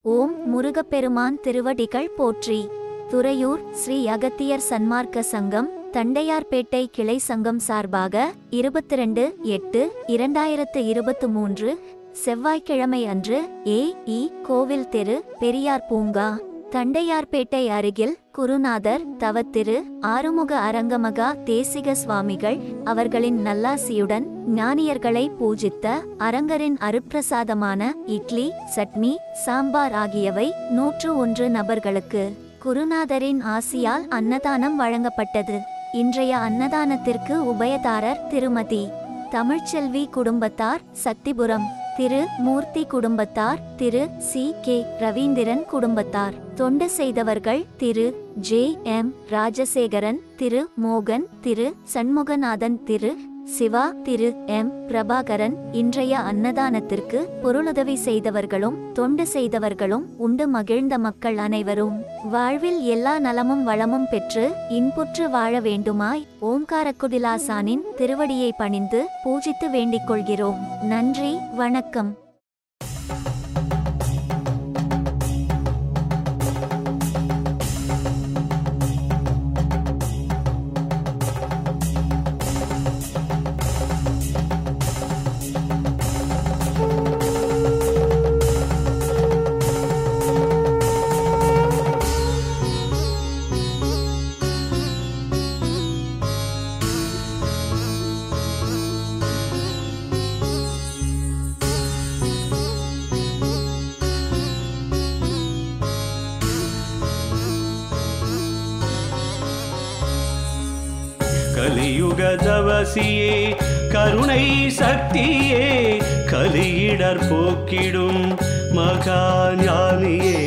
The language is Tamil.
ஓம் முருகப்பெருமான் திருவடிகள் போற்றி துறையூர் ஸ்ரீ அகத்தியர் சன்மார்க்க சங்கம் தண்டையார்பேட்டை கிளை சங்கம் சார்பாக இருபத்தி ரெண்டு எட்டு இரண்டாயிரத்து இருபத்து மூன்று செவ்வாய்க்கிழமை அன்று ஏ இ கோவில் தெரு பெரியார் பூங்கா தண்டையார்பேட்டை அருகில் குருநாதர் தவத்திரு ஆறுமுக அரங்கமகா தேசிக சுவாமிகள் அவர்களின் நல்லாசியுடன் ஞானியர்களை பூஜித்த அரங்கரின் அருட்பிரசாதமான இட்லி சட்னி சாம்பார் ஆகியவை நூற்று ஒன்று நபர்களுக்கு குருநாதரின் ஆசியால் அன்னதானம் வழங்கப்பட்டது இன்றைய அன்னதானத்திற்கு உபயதாரர் திருமதி தமிழ்ச்செல்வி குடும்பத்தார் சக்திபுரம் திரு மூர்த்தி குடும்பத்தார் திரு சி கே ரவீந்திரன் குடும்பத்தார் தொண்டு செய்தவர்கள் திரு ஜே எம் ராஜசேகரன் திரு மோகன் திரு சண்முகநாதன் திரு சிவா திரு எம் பிரபாகரன் இன்றைய அன்னதானத்திற்கு பொருளுதவி செய்தவர்களும் தொண்டு செய்தவர்களும் உண்டு மகிழ்ந்த மக்கள் அனைவரும் வாழ்வில் எல்லா நலமும் வளமும் பெற்று இன்புற்று வாழ வேண்டுமாய் ஓம்காரக்குடிலாசானின் திருவடியை பணிந்து பூஜித்து வேண்டிக் கொள்கிறோம் நன்றி வணக்கம் கலியுக தவசியே கருணை சக்தியே கலியிடர் போக்கிடும் மகா ஞானியே